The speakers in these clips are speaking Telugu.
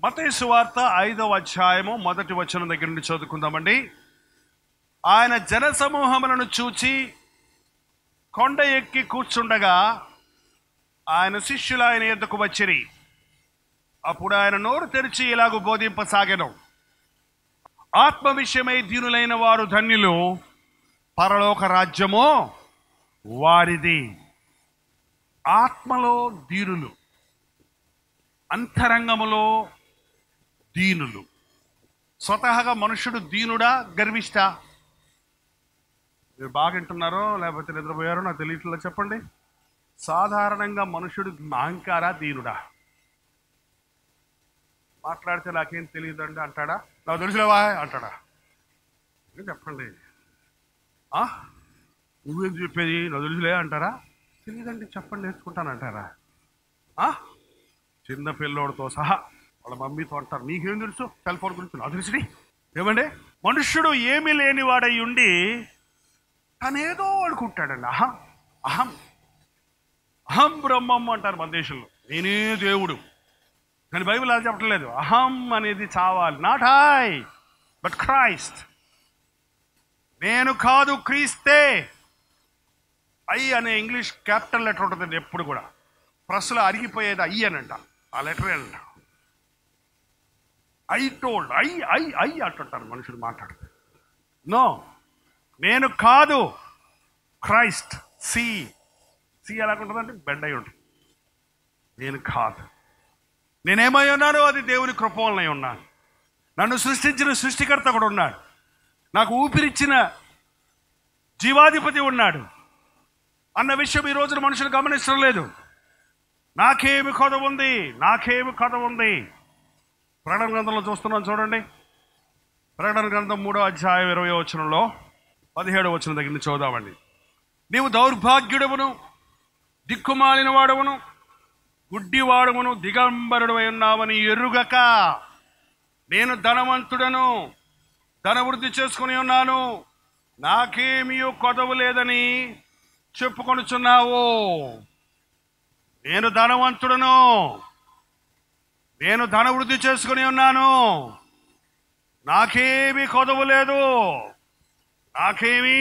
మతేసు వార్త ఐదవ అధ్యాయము మొదటి వచనం దగ్గర నుండి చదువుకుందామండి ఆయన జన సమూహములను చూచి కొండ ఎక్కి కూర్చుండగా ఆయన శిష్యులు ఆయన ఎద్దకు వచ్చిరి అప్పుడు ఆయన నోరు తెరిచి ఇలాగ బోధింపసాగెను ఆత్మ విషయమై దీనులైన వారు ధన్యులు పరలోక రాజ్యము వారిది ఆత్మలో దీనులు అంతరంగములో దీనులు స్వతహాగా మనుషుడు దీనుడా గర్విష్ట మీరు బాగా వింటున్నారో లేకపోతే నిద్రపోయారో నాకు తెలియట్లా చెప్పండి సాధారణంగా మనుషుడు అహంకార దీనుడా మాట్లాడితే నాకేం తెలియదండి అంటాడా నాకు తెలుసులేవా అంటాడా ఏం చెప్పండి ఆ? నువ్వేం చెప్పేది నాకు తెలుసులే అంటారా తెలియదండి చెప్పండి నేర్చుకుంటానంటారా ఆ? చిన్న పిల్లోడితో సహా వాళ్ళ మమ్మీతో అంటారు నీకేం తెలుసు సెల్ ఫోన్ గురించి నాకు తెలుసుడి ఏమండి మనుష్యుడు ఏమీ లేనివాడై ఉండి తనేదో అనుకుంటాడండి అహం అహం అహం బ్రహ్మం అంటారు మన దేశంలో నేనే దేవుడు కానీ బైబిల్ అలా చెప్పట్లేదు అహం అనేది చావాలి నాట్ ఐ బట్ క్రైస్ట్ నేను కాదు క్రీస్తే ఐ అనే ఇంగ్లీష్ క్యాపిటల్ లెటర్ ఉంటుందండి ఎప్పుడు కూడా ప్రెస్లో అరిగిపోయేది ఐ అని అంట ఆ లెటర్ అంట I told I I I అంటుంటారు మనుషులు మాట్లాడితే నో నేను కాదు క్రైస్ట్ సి సి ఎలాగుంటుందంటే బెండ్ అయి ఉంటుంది నేను కాదు నేనేమై ఉన్నానో అది దేవుని కృప వలనై ఉన్నాను నన్ను సృష్టించిన సృష్టికర్త కూడా ఉన్నాడు నాకు ఊపిరిచ్చిన జీవాధిపతి ఉన్నాడు అన్న విషయం ఈ రోజున మనుషులు గమనించడం లేదు నాకేమి కథ ఉంది నాకేమి కథ ఉంది ప్రకటన గ్రంథంలో చూస్తున్నాం చూడండి ప్రకటన గ్రంథం మూడో అధ్యాయం ఇరవై వచనంలో పదిహేడో వచనం దగ్గర నుంచి చూద్దామండి నీవు దౌర్భాగ్యుడవును దిక్కుమాలిన వాడవును గుడ్డివాడమును దిగంబరుడు ఉన్నావని ఎరుగక నేను ధనవంతుడను ధనవృద్ధి చేసుకుని ఉన్నాను నాకేమీ కొదవు లేదని చెప్పుకొనుచున్నావు నేను ధనవంతుడను నేను ధనవృద్ధి చేసుకుని ఉన్నాను నాకేమీ కొదవు లేదు నాకేమీ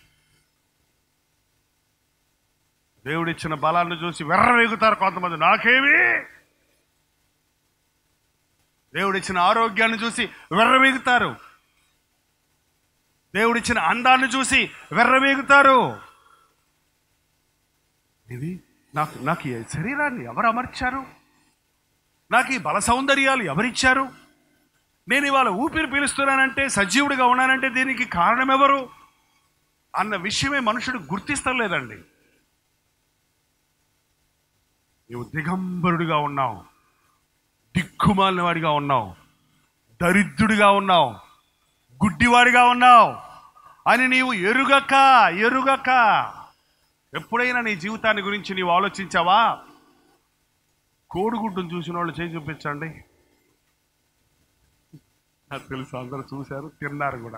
దేవుడిచ్చిన బలాన్ని చూసి వెర్రవేగుతారు కొంతమంది నాకేమి దేవుడిచ్చిన ఆరోగ్యాన్ని చూసి వెర్రవేగుతారు దేవుడిచ్చిన అందాన్ని చూసి వెర్రవేగుతారు ఇది నాకు నాకు ఈ శరీరాన్ని ఎవరు అమర్చారు నాకు ఈ బల సౌందర్యాలు ఎవరిచ్చారు నేను ఇవాళ ఊపిరి పీలుస్తున్నానంటే సజీవుడిగా ఉన్నానంటే దీనికి కారణం ఎవరు అన్న విషయమే మనుషుడు గుర్తిస్తలేదండి నీవు దిగంబరుడిగా ఉన్నావు దిక్కుమాలిన వాడిగా ఉన్నావు దరిద్రుడిగా ఉన్నావు గుడ్డివాడిగా ఉన్నావు అని నీవు ఎరుగక ఎరుగక ఎప్పుడైనా నీ జీవితాన్ని గురించి నీవు ఆలోచించావా కోడిగుడ్డును చూసిన వాళ్ళు చేయి చూపించండి నాకు తెలుసు అందరూ చూశారు తిన్నారు కూడా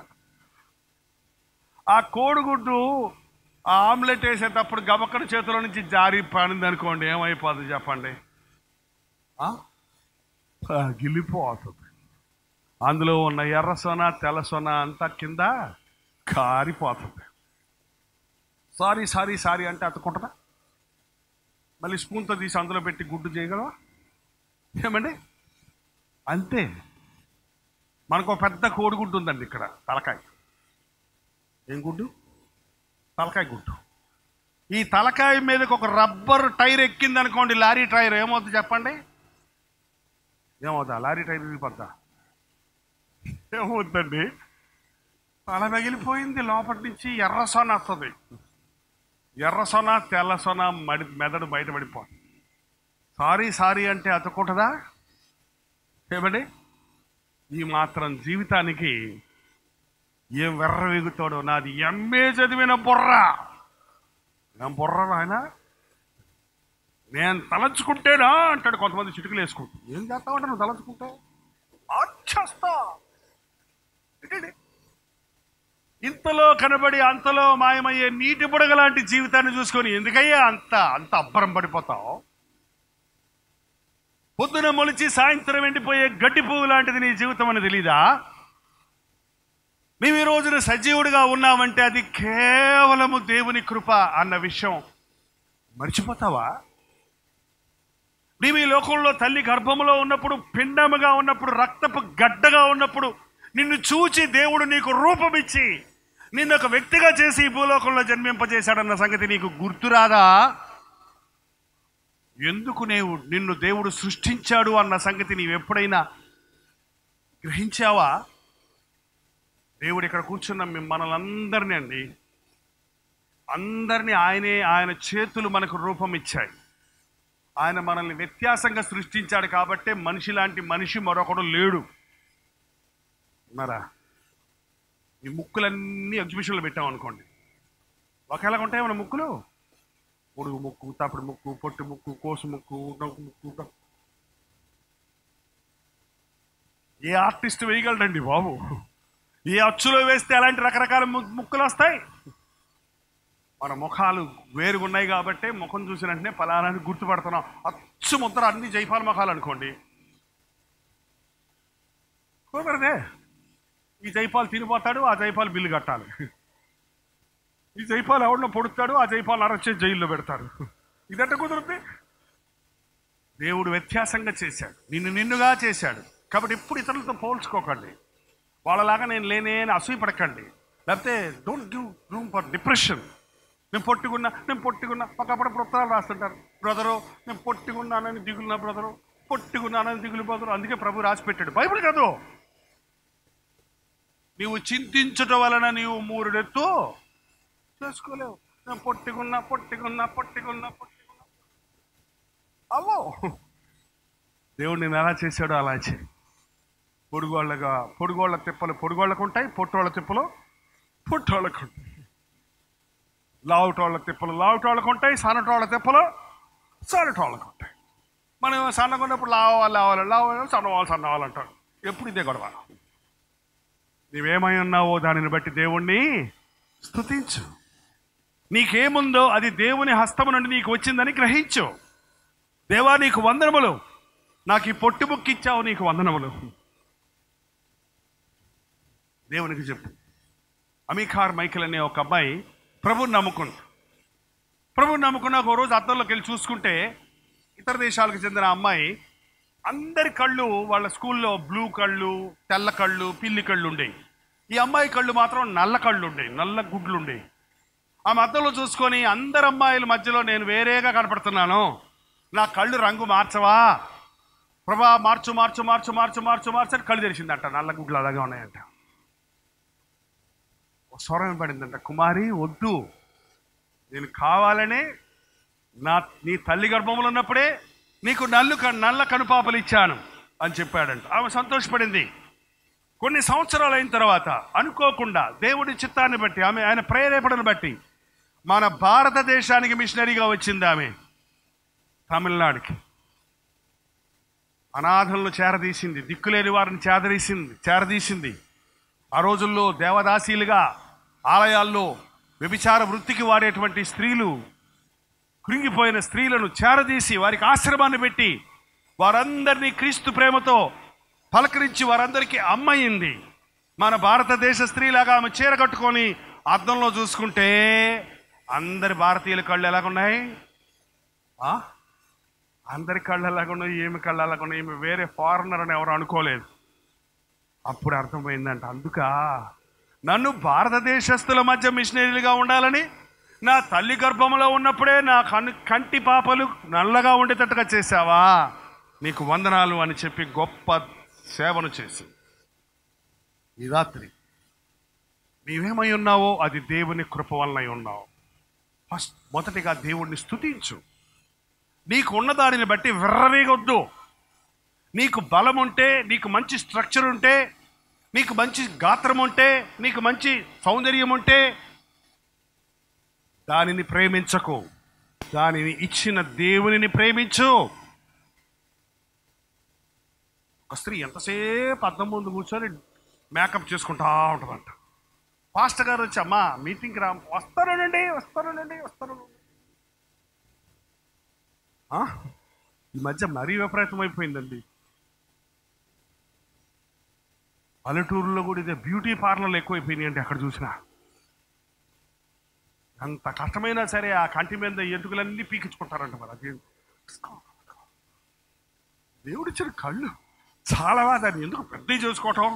ఆ కోడిగుడ్డు ఆ ఆమ్లెట్ వేసేటప్పుడు గబక్కడి చేతిలో నుంచి జారి పడింది అనుకోండి ఏమైపోతుంది చెప్పండి ఆ? పగిలిపోతుంది అందులో ఉన్న ఎర్ర సొన తెల్ల సొన అంతా కింద కారిపోతుంది సారీ సారీ సారీ అంటే అతుకుంటుందా మళ్ళీ స్పూన్తో తీసి అందులో పెట్టి గుడ్డు చేయగలవా ఏమండి అంతే మనకు ఒక పెద్ద కోడిగుడ్డు ఉందండి ఇక్కడ తలకాయ ఏం గుడ్డు తలకాయ గుడ్డు ఈ తలకాయ మీదకి ఒక రబ్బర్ టైర్ ఎక్కింది అనుకోండి లారీ టైర్ ఏమవుతుంది చెప్పండి ఏమవుతా లారీ టైర్ విరిగిపోద్దా ఏమవుతుందండి తల పగిలిపోయింది లోపటి నుంచి ఎర్ర సొన వస్తుంది ఎర్ర సొన తెల్ల సొన మడి మెదడు బయటపడిపోతుంది సారీ సారీ అంటే అతుకుంటుందా ఏమండి ఈ మాత్రం జీవితానికి ఏం వెర్రవెగుతాడో నాది ఎంఏ చదివిన బుర్ర ఏం బుర్ర ఆయన నేను తలంచుకుంటేనా అంటాడు కొంతమంది చిటుకులు వేసుకుంటూ ఏం చేస్తావంటే నువ్వు తలంచుకుంటే అచ్చస్తా ఏంటండి? ఇంతలో కనబడి అంతలో మాయమయ్యే నీటి బుడగ లాంటి జీవితాన్ని చూసుకొని ఎందుకయ్యా అంత అంత అబ్బరం పడిపోతావు పొద్దున మొలిచి సాయంత్రం ఎండిపోయే గడ్డి పువ్వు లాంటిది నీ జీవితం అని తెలీదా మేము ఈ రోజున సజీవుడిగా ఉన్నామంటే అది కేవలము దేవుని కృప అన్న విషయం మర్చిపోతావా నీవు ఈ లోకంలో తల్లి గర్భములో ఉన్నప్పుడు పిండముగా ఉన్నప్పుడు రక్తపు గడ్డగా ఉన్నప్పుడు నిన్ను చూచి దేవుడు నీకు రూపమిచ్చి నిన్ను ఒక వ్యక్తిగా చేసి ఈ భూలోకంలో జన్మింపజేశాడన్న సంగతి నీకు గుర్తురాదా ఎందుకు నీవు నిన్ను దేవుడు సృష్టించాడు అన్న సంగతి నీవు ఎప్పుడైనా గ్రహించావా దేవుడు ఇక్కడ కూర్చున్న మిమ్మల్ని అందరినీ అండి అందరినీ ఆయనే ఆయన చేతులు మనకు రూపం ఇచ్చాయి ఆయన మనల్ని వ్యత్యాసంగా సృష్టించాడు కాబట్టే మనిషి లాంటి మనిషి మరొకడు లేడు ఉన్నారా ఈ ముక్కులన్నీ ఎగ్జిబిషన్లో పెట్టాం అనుకోండి ఒకేలాగా ఉంటాయి మన ముక్కులు పొడుగు ముక్కు తప్పుడు ముక్కు పొట్టు ముక్కు కోసు ముక్కు డొంకు ముక్కు డొంకు. ఏ ఆర్టిస్ట్ వేయగలడండి బాబు ఏ అచ్చులో వేస్తే అలాంటి రకరకాల ము- ముక్కులు వస్తాయి మన ముఖాలు వేరుగా ఉన్నాయి కాబట్టి ముఖం చూసిన వెంటనే పలానాన్ని గుర్తుపడుతున్నాం అచ్చు ముద్ర అన్ని జైపాల ముఖాలు అనుకోండి కుదరదే ఈ జైపాల్ తినిపోతాడు ఆ జైపాల్ బిల్లు కట్టాలి ఈ జైపాల్ ఎవరినో పొడుస్తాడు ఆ జైపాల్ అరచే జైల్లో పెడతాడు ఇదంటే కుదురుద్ది దేవుడు వ్యత్యాసంగా చేశాడు నిన్ను నిన్నుగా చేశాడు కాబట్టి ఎప్పుడు ఇతరులతో పోల్చుకోకండి వాళ్ళలాగా నేను లేనే అని అసూయపడకండి లేకపోతే don't give room for depression నేను పొట్టుకున్నా నేను పొట్టుకున్నా ఒకప్పుడు ఉత్తరాలు రాస్తుంటారు బ్రదరు నేను పొట్టుకున్నానని దిగులున్నా బ్రదరు పొట్టుకున్నానని దిగులు బ్రదరు అందుకే ప్రభు రాసి పెట్టాడు బైబిల్ కాదు నీవు చింతించటం వలన నీవు మూరుడెత్తు చేసుకోలేవు నేను పొట్టుకున్నా పొట్టుకున్నా పొట్టుకున్నా పొట్టుకున్నా అవ్వో దేవుడు నేను ఎలా చేశాడో అలా చేయి పొడుగోళ్ళగా పొడుగోళ్ళ తిప్పలు పొడుగోళ్ళకు ఉంటాయి పొట్టోళ్ళ తిప్పలు పొట్టోళ్ళకు ఉంటాయి లావుటోళ్ళ తిప్పలు లావుటోళ్ళకు ఉంటాయి సన్నటోళ్ళ తిప్పలు సన్నటోళ్ళకు ఉంటాయి మనం సన్నగా ఉన్నప్పుడు లావాలి లావాలి లావాలి సన్నవాలి సన్నవాలి అంటారు ఎప్పుడు ఇదే గొడవ నీవేమై ఉన్నావో దానిని బట్టి దేవుణ్ణి స్తుతించు నీకేముందో అది దేవుని హస్తము నుండి నీకు వచ్చిందని గ్రహించు దేవా నీకు వందనములు నాకు ఈ పొట్టి బుక్కి ఇచ్చావు నీకు వందనములు దేవునికి చెప్పు అమీఖార్ మైకిల్ అనే ఒక అబ్బాయి ప్రభుని నమ్ముకుంటా ప్రభుని నమ్ముకున్న ఒక రోజు అద్దంలోకి వెళ్ళి చూసుకుంటే ఇతర దేశాలకు చెందిన అమ్మాయి అందరి కళ్ళు వాళ్ళ స్కూల్లో బ్లూ కళ్ళు తెల్ల కళ్ళు పిల్లి కళ్ళు ఉండేవి ఈ అమ్మాయి కళ్ళు మాత్రం నల్ల కళ్ళు ఉండేవి నల్ల గుడ్లు ఉండేవి ఆమె అద్దంలో చూసుకొని అందరు అమ్మాయిల మధ్యలో నేను వేరేగా కనపడుతున్నాను నా కళ్ళు రంగు మార్చవా ప్రభా మార్చు మార్చు మార్చు మార్చు మార్చు మార్చు అని కళ్ళు తెరిచిందంట నల్ల గుడ్లు అలాగే ఉన్నాయంట ఒక స్వరం పడిందంట కుమారి వద్దు నేను కావాలనే నా నీ తల్లి గర్భంలో ఉన్నప్పుడే నీకు నల్లు క- నల్ల కనుపాపలు ఇచ్చాను అని చెప్పాడంట ఆమె సంతోషపడింది కొన్ని సంవత్సరాలు అయిన తర్వాత అనుకోకుండా దేవుడి చిత్తాన్ని బట్టి ఆమె ఆయన ప్రేరేపణను బట్టి మన భారతదేశానికి మిషనరీగా వచ్చింది ఆమె తమిళనాడుకి అనాథలను చేరదీసింది దిక్కులేని వారిని చేరదీసింది చేరదీసింది ఆ రోజుల్లో దేవదాసీలుగా ఆలయాల్లో వ్యభిచార వృత్తికి వాడేటువంటి స్త్రీలు కృంగిపోయిన స్త్రీలను చేరదీసి వారికి ఆశ్రమాన్ని పెట్టి వారందరినీ క్రీస్తు ప్రేమతో పలకరించి వారందరికీ అమ్మయింది మన భారతదేశ స్త్రీలాగా ఆమె చీర కట్టుకొని అద్దంలో చూసుకుంటే అందరి భారతీయుల కళ్ళు ఎలాగున్నాయి ఆ? అందరి కళ్ళు ఎలాగున్నాయి ఏమి కళ్ళు ఎలాగున్నాయి ఈమె వేరే ఫారినర్ అని ఎవరు అనుకోలేదు అప్పుడు అర్థమైందంట అందుక నన్ను భారతదేశస్తుల మధ్య మిషనరీలుగా ఉండాలని నా తల్లి గర్భంలో ఉన్నప్పుడే నా కను కంటి పాపలు నల్లగా ఉండేటట్టుగా చేశావా నీకు వందనాలు అని చెప్పి గొప్ప సేవను చేసి ఈ రాత్రి నీవేమై ఉన్నావో అది దేవుని కృప వలన ఉన్నావు ఫస్ట్ మొదటిగా దేవుణ్ణి స్తుతించు నీకు ఉన్న దానిని బట్టి విర్రవేగొద్దు నీకు బలం ఉంటే నీకు మంచి స్ట్రక్చర్ ఉంటే నీకు మంచి గాత్రం ఉంటే నీకు మంచి సౌందర్యం ఉంటే దానిని ప్రేమించకు దానిని ఇచ్చిన దేవునిని ప్రేమించు ఒక స్త్రీ ఎంతసేపు అద్దం ముందు కూర్చొని మేకప్ చేసుకుంటా ఉంటుందంట పాస్టర్ గారు వచ్చి అమ్మా మీటింగ్కి రా వస్తానండి వస్తానండి వస్తాను ఈ మధ్య మరీ విపరీతం అయిపోయిందండి పల్లెటూరులో కూడా ఇదే బ్యూటీ పార్లర్లు ఎక్కువైపోయినాయి అంటే అక్కడ చూసినా అంత కష్టమైనా సరే ఆ కంటి మీద ఎంటుకలన్నీ పీకించుకుంటారంట మరి అది దేవుడిచ్చిన కళ్ళు చాలా దాన్ని ఎందుకు పెద్ద చేసుకోవటం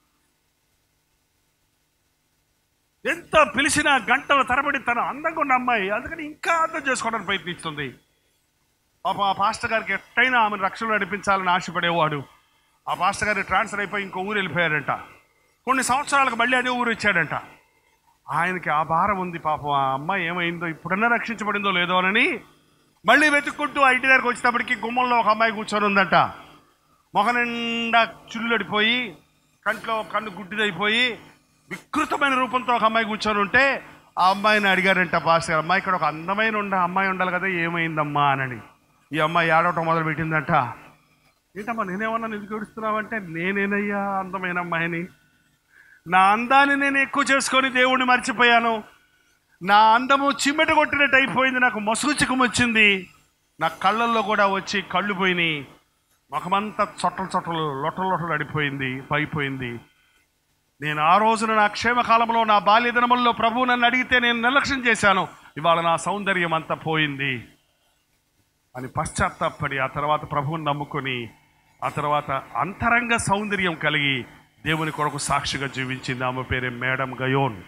ఎంత పిలిచినా గంటల తరబడి తన అందంగా ఉన్న అమ్మాయి అందుకని ఇంకా అందం చేసుకోవడానికి ప్రయత్నిస్తుంది పాప ఆ పాస్టర్ గారికి ఎట్టయినా ఆమెను రక్షణ నడిపించాలని ఆశపడేవాడు ఆ పాస్టర్ గారి ట్రాన్స్ఫర్ అయిపోయి ఇంకో ఊరు వెళ్ళిపోయాడంట కొన్ని సంవత్సరాలకు మళ్ళీ అదే ఊరు వచ్చాడంట ఆయనకి ఆ భారం ఉంది పాపం ఆ అమ్మాయి ఏమైందో ఇప్పుడన్నా రక్షించబడిందో లేదో అని మళ్ళీ వెతుక్కుంటూ ఆ ఇంటి దగ్గరకు వచ్చేటప్పటికి గుమ్మంలో ఒక అమ్మాయి కూర్చొని ఉందంట మొహ నిండా చుల్లుడిపోయి కంట్లో కన్ను గుడ్డిదైపోయి వికృతమైన రూపంతో ఒక అమ్మాయి కూర్చొని ఉంటే ఆ అమ్మాయిని అడిగారంట పాస్ గారు అమ్మాయి ఇక్కడ ఒక అందమైన ఉండ అమ్మాయి ఉండాలి కదా ఏమైందమ్మా అని ఈ అమ్మాయి ఏడవటం మొదలు పెట్టిందంట ఏంటమ్మా నేనేమన్నా ఎందుకు ఏడుస్తున్నావంటే నేనేనయ్యా అందమైన అమ్మాయిని నా అందాన్ని నేను ఎక్కువ చేసుకొని దేవుణ్ణి మర్చిపోయాను నా అందము చిమ్మెట కొట్టినట్టు అయిపోయింది నాకు మసుగు చిక్కం వచ్చింది నా కళ్ళల్లో కూడా వచ్చి కళ్ళు పోయినాయి ముఖమంతా చొట్టలు చొట్టలు లొట్టలు లొట్టలు అడిపోయింది పైపోయింది నేను ఆ రోజున నా క్షేమకాలంలో నా బాల్యదినముల్లో ప్రభువు నన్ను అడిగితే నేను నిర్లక్ష్యం చేశాను ఇవాళ నా సౌందర్యం అంతా పోయింది అని పశ్చాత్తాపడి ఆ తర్వాత ప్రభువుని నమ్ముకొని ఆ తర్వాత అంతరంగ సౌందర్యం కలిగి దేవుని కొరకు సాక్షిగా జీవించింది ఆమె పేరే మేడం గయోన్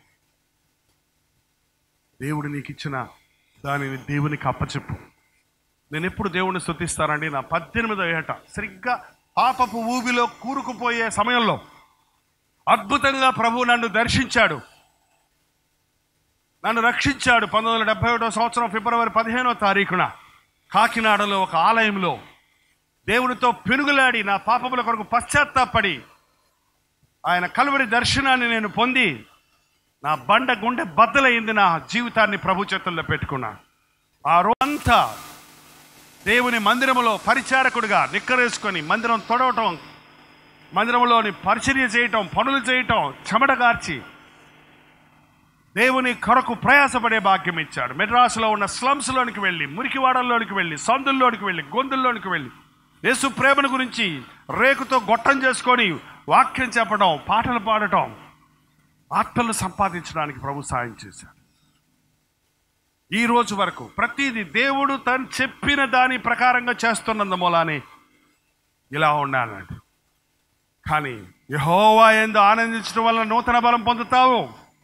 దేవుడు నీకు ఇచ్చిన దానిని దేవునికి అప్పచెప్పు నేను ఎప్పుడు దేవుణ్ణి స్తుతిస్తానండి నా పద్దెనిమిదో ఏట సరిగ్గా పాపపు ఊబిలో కూరుకుపోయే సమయంలో అద్భుతంగా ప్రభు నన్ను దర్శించాడు నన్ను రక్షించాడు పంతొమ్మిది వందల డెబ్బై ఒకటో సంవత్సరం ఫిబ్రవరి పదిహేనో తారీఖున కాకినాడలో ఒక ఆలయంలో దేవునితో పెనుగులాడి నా పాపముల కొరకు పశ్చాత్తాపడి ఆయన కలువరి దర్శనాన్ని నేను పొంది నా బండ గుండె బద్దలైంది నా జీవితాన్ని ప్రభు చేతుల్లో పెట్టుకున్నా ఆ రోజంతా దేవుని మందిరములో పరిచారకుడిగా నిక్కరేసుకొని మందిరం తొడవటం మందిరంలోని పరిచర్య చేయటం పనులు చేయటం చెమట కార్చి దేవుని కొరకు ప్రయాసపడే భాగ్యం ఇచ్చాడు మెడ్రాసులో ఉన్న స్లమ్స్లోనికి వెళ్ళి మురికివాడల్లోనికి వెళ్ళి సందుల్లోనికి వెళ్ళి గొంతుల్లోనికి వెళ్ళి యేసు ప్రేమను గురించి రేకుతో గొట్టం చేసుకొని వాక్యం చెప్పడం పాటలు పాడటం ఆత్మలు సంపాదించడానికి ప్రభు సాయం చేశాడు ఈ రోజు వరకు ప్రతిదీ దేవుడు తను చెప్పిన దాని ప్రకారంగా చేస్తున్నందు మూలానే ఇలా ఉన్నానండి కానీ యహోవా ఎందు ఆనందించడం వల్ల నూతన బలం పొందుతావు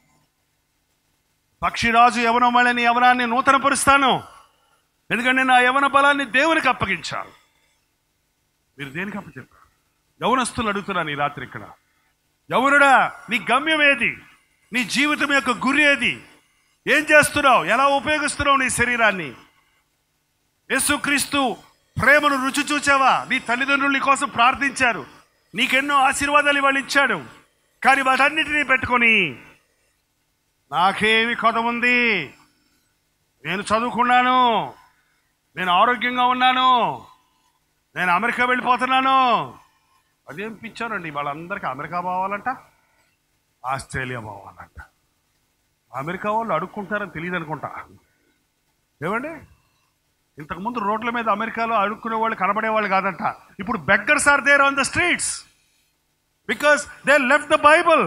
పక్షిరాజు యవన మళ్ళని యవనాన్ని నూతనపరుస్తాను ఎందుకంటే నా యవన బలాన్ని దేవునికి అప్పగించాను మీరు దేనికి అప్పచెప్పారు యవనస్తులు అడుగుతున్నాను ఈ రాత్రి ఇక్కడ యవనుడా నీ గమ్యం ఏది నీ జీవితం యొక్క గురి ఏది ఏం చేస్తున్నావు ఎలా ఉపయోగిస్తున్నావు నీ శరీరాన్ని యేసుక్రీస్తు ప్రేమను రుచి చూచావా నీ తల్లిదండ్రులు నీ కోసం ప్రార్థించారు నీకెన్నో ఆశీర్వాదాలు ఇవాళ ఇచ్చాడు కానీ వాటన్నిటినీ పెట్టుకొని నాకేమి కొద ఉంది నేను చదువుకున్నాను నేను ఆరోగ్యంగా ఉన్నాను నేను అమెరికా వెళ్ళిపోతున్నాను అదేం పిచ్చారండి వాళ్ళందరికీ అమెరికా పోవాలంట ఆస్ట్రేలియా పోవాలంట అమెరికా వాళ్ళు అడుక్కుంటారని తెలియదు అనుకుంటా ఏమండి ఇంతకుముందు రోడ్ల మీద అమెరికాలో అడుక్కునే వాళ్ళు కనబడే వాళ్ళు కాదంట ఇప్పుడు beggars are there on the streets because they left the Bible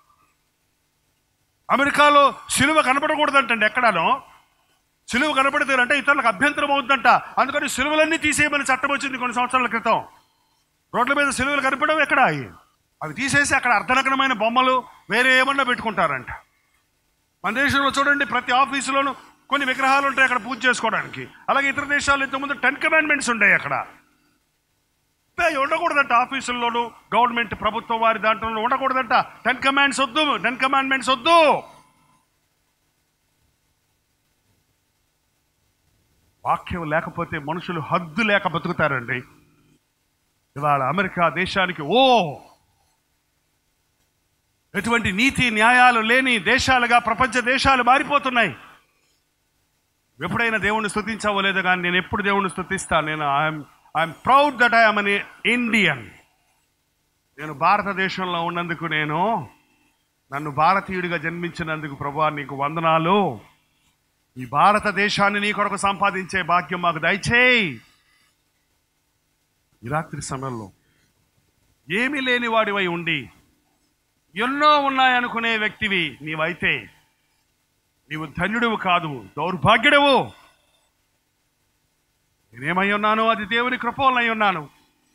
అమెరికాలో సిలువ కనపడకూడదంటండి ఎక్కడానో సిలువ కనపడితే అంటే ఇతరులకు అభ్యంతరం అవుతుందంట అందుకని సిలువలన్నీ తీసేయమని చట్టం వచ్చింది కొన్ని సంవత్సరాల క్రితం రోడ్ల మీద సిలువలు కనపడడం ఎక్కడ అవి తీసేసి అక్కడ అర్ధనగ్నమైన బొమ్మలు వేరే ఏమన్నా పెట్టుకుంటారంట మన దేశంలో చూడండి ప్రతి ఆఫీసులోనూ కొన్ని విగ్రహాలు ఉంటాయి అక్కడ పూజ చేసుకోవడానికి అలాగే ఇతర దేశాల్లో ఇంతకుముందు టెన్ కమాండ్మెంట్స్ ఉంటాయి అక్కడ అవి ఉండకూడదంట ఆఫీసుల్లోనూ గవర్నమెంట్ ప్రభుత్వం వారి దాంట్లో ఉండకూడదంట టెన్ కమాండ్స్ వద్దు టెన్ కమాండ్మెంట్స్ వద్దు వాక్యం లేకపోతే మనుషులు హద్దు లేక బతుకుతారండి ఇవాళ అమెరికా దేశానికి ఓ ఎటువంటి నీతి న్యాయాలు లేని దేశాలుగా ప్రపంచ దేశాలు మారిపోతున్నాయి ఎప్పుడైనా దేవుణ్ణి స్తుతించావో లేదో కానీ నేను ఎప్పుడు దేవుణ్ణి స్తుతిస్తాను నేను I'm I'm proud that I'm an Indian నేను భారతదేశంలో ఉన్నందుకు నేను నన్ను భారతీయుడిగా జన్మించినందుకు ప్రభా నీకు వందనాలు ఈ భారతదేశాన్ని నీ కొరకు సంపాదించే భాగ్యం మాకు దయచేయి ఈ రాత్రి సమయంలో ఏమీ లేని వాడివై ఉండి ఎన్నో ఉన్నాయనుకునే వ్యక్తివి నీవైతే నీవు ధన్యుడివి కాదు దౌర్భాగ్యుడవు నేనేమై ఉన్నాను అది దేవుని కృపలనై ఉన్నాను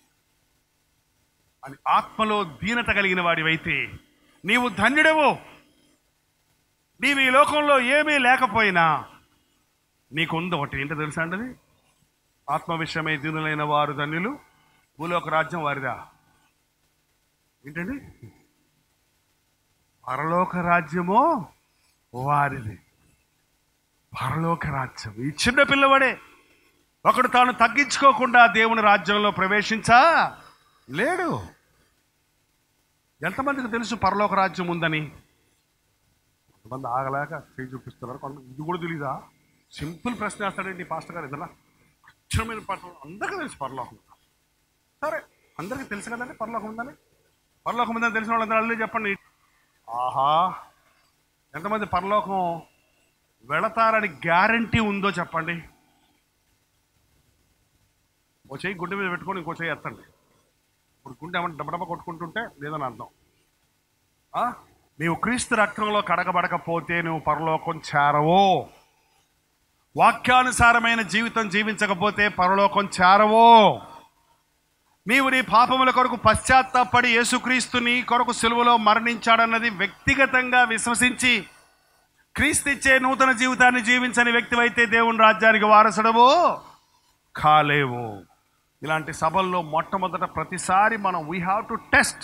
అని ఆత్మలో దీనత కలిగిన వాడివైతే నీవు ధన్యుడవు నీవు ఈ లోకంలో ఏమీ లేకపోయినా నీకు ఉంది ఒకటి ఏంటో తెలుసా అండి అది? ఆత్మ విషయమై దీనులైన వారు ధన్యులు భూలోక రాజ్యం వారిదా ఏంటండి పరలోక రాజ్యమో వారిది పరలోక రాజ్యం ఈ చిన్న పిల్లవాడే ఒకడు తాను తగ్గించుకోకుండా దేవుని రాజ్యంలో ప్రవేశించా లేడు ఎంతమందికి తెలుసు పరలోక రాజ్యం ఉందని కొంతమంది ఆగలేక చేయి చూపిస్తున్నారు కొంత ఇది కూడా తెలీదా సింపుల్ ప్రశ్న వేస్తాడండి ఈ పాస్టర్ గారు ఏదన్నా అక్షరమైన పాటలు అందరికీ తెలుసు పరలోకం సరే అందరికీ తెలుసు కదండి పరలోకం ఉందని పరలోకం ఉందని తెలిసిన వాళ్ళందరూ అల్లే చెప్పండి ఆహా ఎంతమంది పరలోకం వెళతారని గ్యారంటీ ఉందో చెప్పండి ఓ చెయ్యి గుండె మీద పెట్టుకొని ఇంకో చెయ్యి ఎత్తండి ఇప్పుడు గుండె ఏమన్నా డబ్బడబ్బ కొట్టుకుంటుంటే లేదని అర్థం ఆ? నీవు క్రీస్తు రక్తంలో కడగబడకపోతే నువ్వు పరలోకం చేరవు వాక్యానుసారమైన జీవితం జీవించకపోతే పరలోకం చేరవు నీవు నీ పాపముల కొరకు పశ్చాత్తాపడి యేసుక్రీస్తు నీ కొరకు సెలువులో మరణించాడన్నది వ్యక్తిగతంగా విశ్వసించి క్రీస్తు ఇచ్చే నూతన జీవితాన్ని జీవించని వ్యక్తివైతే దేవుని రాజ్యానికి వారసుడవు కాలేవు ఇలాంటి సభల్లో మొట్టమొదట ప్రతిసారి మనం వీ హ్యావ్ టు టెస్ట్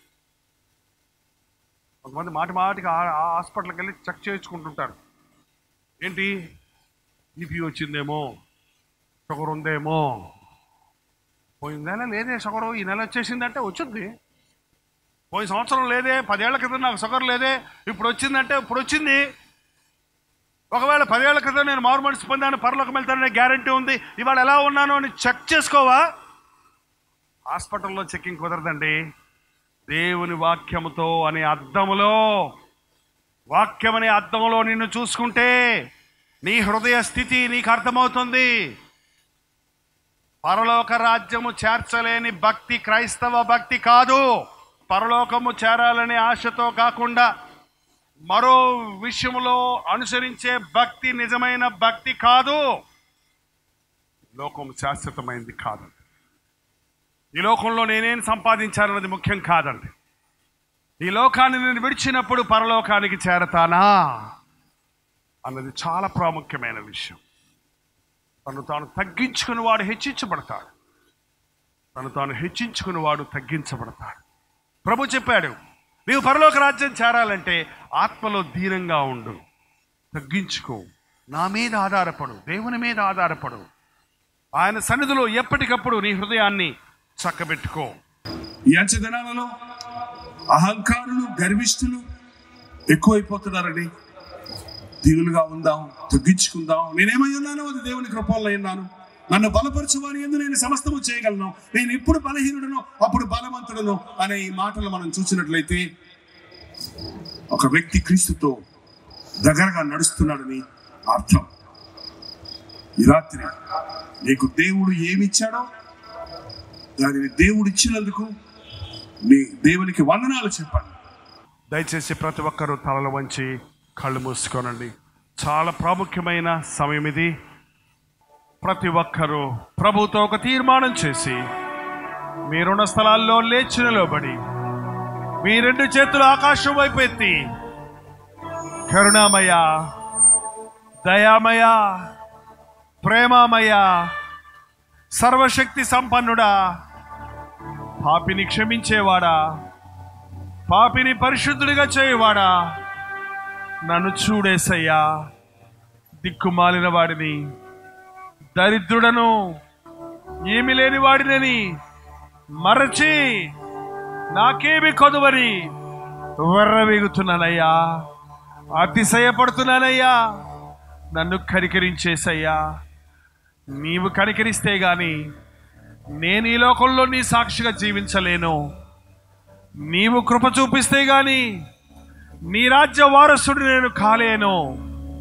కొంతమంది మాటి మాటికి ఆ- ఆ హాస్పిటల్కి వెళ్ళి చెక్ చేయించుకుంటుంటారు ఏంటి బీపీ వచ్చిందేమో షుగర్ ఉందేమో పోయిన నెల లేదే షుగర్ ఈ నెల వచ్చేసిందంటే వచ్చింది పోయిన సంవత్సరం లేదే పదేళ్ల క్రితం నాకు షుగర్ లేదే ఇప్పుడు వచ్చిందంటే ఇప్పుడు వచ్చింది ఒకవేళ పదేళ్ల క్రితం నేను మారు మనసు పొందాను పరలోకం వెళ్తాననే గ్యారంటీ ఉంది ఇవాళ ఎలా ఉన్నాను అని చెక్ చేసుకోవా హాస్పిటల్లో చెక్కింగ్ కుదరదండి దేవుని వాక్యముతో అనే అద్దములో వాక్యం అనే అద్దములో నిన్ను చూసుకుంటే నీ హృదయ స్థితి నీకు అర్థమవుతుంది పరలోక రాజ్యము చేర్చలేని భక్తి క్రైస్తవ భక్తి కాదు పరలోకము చేరాలనే ఆశతో కాకుండా మరో విషయంలో అనుసరించే భక్తి నిజమైన భక్తి కాదు లోకం శాశ్వతమైంది కాదండి ఈ లోకంలో నేనేం సంపాదించాలన్నది ముఖ్యం కాదండి ఈ లోకాన్ని నేను విడిచినప్పుడు పరలోకానికి చేరతానా అన్నది చాలా ప్రాముఖ్యమైన విషయం తను తాను తగ్గించుకుని వాడు హెచ్చించబడతాడు తను తాను హెచ్చించుకుని వాడు తగ్గించబడతాడు ప్రభు చెప్పాడు నీవు పరలోక రాజ్యం చేరాలంటే ఆత్మలో దీనంగా ఉండు తగ్గించుకో నా మీద ఆధారపడు దేవుని మీద ఆధారపడు ఆయన సన్నిధిలో ఎప్పటికప్పుడు నీ హృదయాన్ని చక్కబెట్టుకో ఈ అంచెదనాలలో అహంకారులు గర్విష్ఠులు ఎక్కువైపోతున్నారండి దీనులుగా ఉందాం తగ్గించుకుందాం నేనేమై ఉన్నానో అది దేవుని కృపల్లో ఉన్నాను నన్ను బలపరచువాని ఎందు నేను సమస్తము చేయగలను నేను ఎప్పుడు బలహీనుడను అప్పుడు బలవంతుడను అనే ఈ మాటలు మనం చూసినట్లయితే ఒక వ్యక్తి క్రీస్తుతో దగ్గరగా నడుస్తున్నాడని అర్థం ఈ రాత్రి నీకు దేవుడు ఏమిచ్చాడో దానిని దేవుడు ఇచ్చినందుకు నీ దేవునికి వందనాలు చెప్పండి దయచేసి ప్రతి ఒక్కరూ తలలు వంచి కళ్ళు మూసుకోనండి చాలా ప్రాముఖ్యమైన సమయం ఇది ప్రతి ఒక్కరూ ప్రభుతో ఒక తీర్మానం చేసి మీరున్న స్థలాల్లో లేచి నిలబడి మీ రెండు చేతులు ఆకాశం వైపు ఎత్తి కరుణామయ దయామయ ప్రేమామయ సర్వశక్తి సంపన్నుడా పాపిని క్షమించేవాడా పాపిని పరిశుద్ధుడిగా చేయవాడా నన్ను చూడేసయ్యా దిక్కుమాలిన వాడిని దరిద్రుడను ఏమి లేని వాడినని మరచి నాకేమి కొదువని వెర్రవీగుతున్నానయ్యా అతిశయపడుతున్నానయ్యా నన్ను కనికరించేసయ్యా నీవు కనికరిస్తే గాని నేను ఈ లోకంలో నీ సాక్షిగా జీవించలేను నీవు కృప చూపిస్తే గాని నీ రాజ్య వారసుడు నేను కాలేను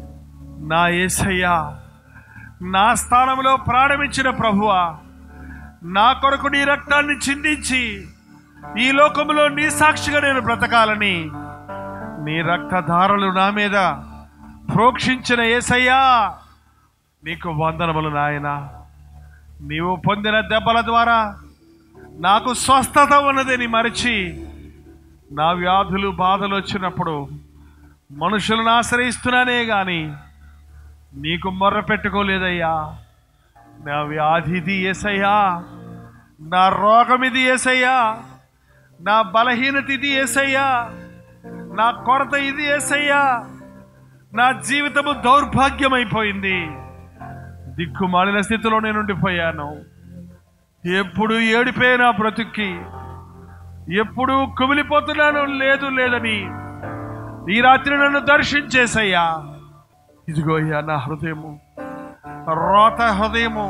నా యేసయ్యా నా స్థానంలో ప్రాణమిచ్చిన ప్రభువా నా కొరకు నీ రక్తాన్ని చిందించి ఈ లోకంలో నీ సాక్షిగా నేను బ్రతకాలని నీ రక్తధారలు నా మీద ప్రోక్షించిన ఏసయ్యా నీకు వందనములు నాయన నీవు పొందిన దెబ్బల ద్వారా నాకు స్వస్థత ఉన్నదని మరిచి నా వ్యాధులు బాధలు వచ్చినప్పుడు మనుషులను ఆశ్రయిస్తున్నానే గాని నీకు మొర్ర పెట్టుకోలేదయ్యా నా వ్యాధి ఇది ఏసయ్యా నా రోగం ఇది ఏసయ్యా నా బలహీనత ఇది ఏసయ్యా నా కొరత ఇది ఏసయ్యా నా జీవితము దౌర్భాగ్యమైపోయింది దిక్కుమాలిన స్థితిలో నేను ఉండిపోయాను ఎప్పుడు ఏడిపే నా బ్రతుక్కి ఎప్పుడు కుమిలిపోతున్నాను లేదు లేదని ఈ రాత్రి నన్ను దర్శించేసయ్యా ఇదిగో అయ్యా నా హృదయము రోత హృదయము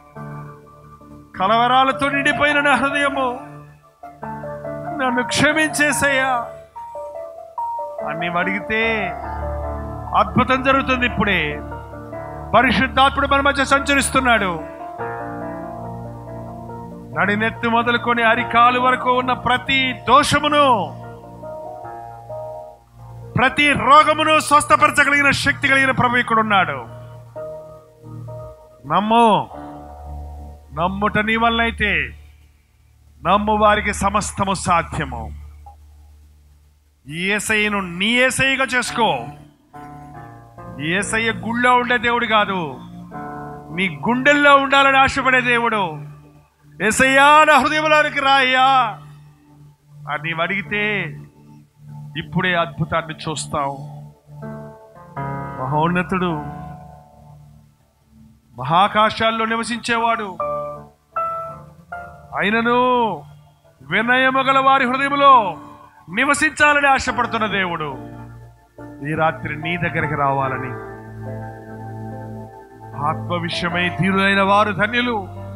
కలవరాలతో నిండిపోయిన నా హృదయము నన్ను క్షమించేసయ్యా అని అడిగితే అద్భుతం జరుగుతుంది ఇప్పుడే పరిశుద్ధాత్ముడు మన మధ్య సంచరిస్తున్నాడు నడినెత్తి మొదలుకొని అరికాలు వరకు ఉన్న ప్రతి దోషమును ప్రతి రోగమును స్వస్థపరచగలిగిన శక్తి కలిగిన ప్రభు ఇక్కడ ఉన్నాడు నమ్ము నమ్ముట నీ వల్లైతే నమ్ము వారికి సమస్తము సాధ్యము ఈ ఏసయ్యను నీ ఏసయ్యగా చేసుకో ఈ ఏసయ్య గుళ్ళో ఉండే దేవుడు కాదు నీ గుండెల్లో ఉండాలని ఆశపడే దేవుడు ఏసయ్యా నా హృదయంలోనికి రాయ్యా అని నీవు అడిగితే ఇప్పుడే అద్భుతాన్ని చూస్తావు మహోన్నతుడు మహాకాశాల్లో నివసించేవాడు అయినను వినయము గల వారి హృదయంలో నివసించాలని ఆశపడుతున్న దేవుడు ఈ రాత్రి నీ దగ్గరికి రావాలని ఆత్మ విషయమై తీరులైన వారు ధన్యులు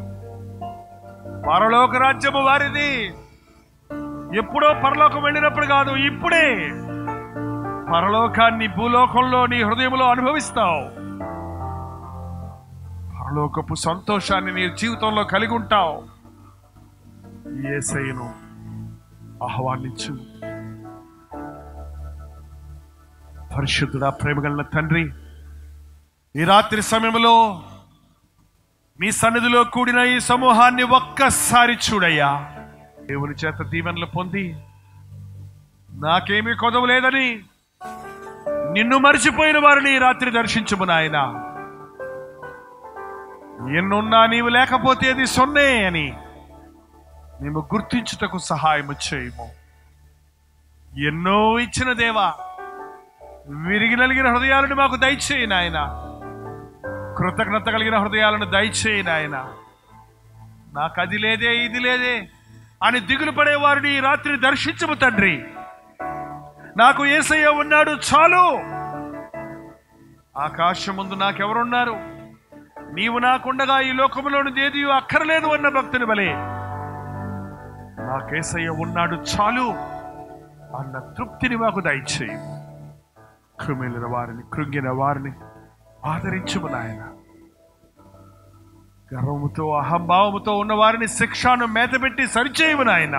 పరలోక రాజ్యము వారిది ఎప్పుడో పరలోకం వెళ్ళినప్పుడు కాదు ఇప్పుడే పరలోకాన్ని భూలోకంలో నీ హృదయంలో అనుభవిస్తావు పరలోకపు సంతోషాన్ని నీ జీవితంలో కలిగి ఉంటావు ఏసైను ఆహ్వానించు పరిశుద్ధుడా ప్రేమగల తండ్రి ఈ రాత్రి సమయంలో మీ సన్నిధిలో కూడిన ఈ సమూహాన్ని ఒక్కసారి చూడయ్యా దేవుని చేత దీవెనలు పొంది నాకేమీ కొదవ లేదని నిన్ను మరిచిపోయిన వారిని ఈ రాత్రి దర్శించుము నాయన ఎన్నున్నా నీవు లేకపోతే అది సొన్నే అని మేము గుర్తించుటకు సహాయము చేయము ఎన్నో ఇచ్చిన దేవా విరిగి నలిగిన హృదయాలను మాకు దయచేయి నాయన కృతజ్ఞత కలిగిన హృదయాలను దయచేయి నాయన నాకు అది లేదే ఇది లేదే అని దిగులు పడే వారిని ఈ రాత్రి దర్శించము తండ్రి నాకు ఏసయ్య ఉన్నాడు చాలు ఆకాశం ముందు నాకెవరున్నారు నీవు నాకుండగా ఈ లోకంలోని ఏది అక్కర్లేదు అన్న భక్తుని బలే నాకేసయ్య ఉన్నాడు చాలు అన్న తృప్తిని మాకు దయచేయి కృమిలిన వారిని కృంగిన వారిని ఆదరించుము నాయన గర్వముతో అహంభావముతో ఉన్న వారిని శిక్షను మేతపెట్టి సరిచేయము నాయన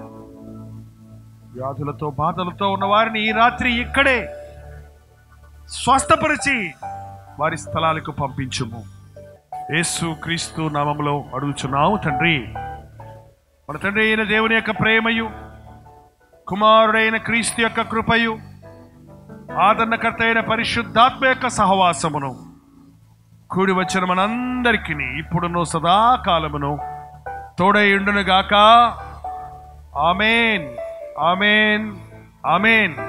వ్యాధులతో బాధలతో ఉన్న వారిని ఈ రాత్రి ఇక్కడే స్వస్థపరిచి వారి స్థలాలకు పంపించుము యేసు క్రీస్తు నామములో అడుగుచున్నాము తండ్రి మన తండ్రి అయిన దేవుని యొక్క ప్రేమయు కుమారుడైన క్రీస్తు యొక్క కృపయు ఆదరణకర్త అయిన పరిశుద్ధాత్మ యొక్క సహవాసమును కూడి వచ్చిన మనందరికీ ఇప్పుడును సదాకాలమును తోడై ఉండునుగాక ఆమెన్ ఆమెన్ ఆమెన్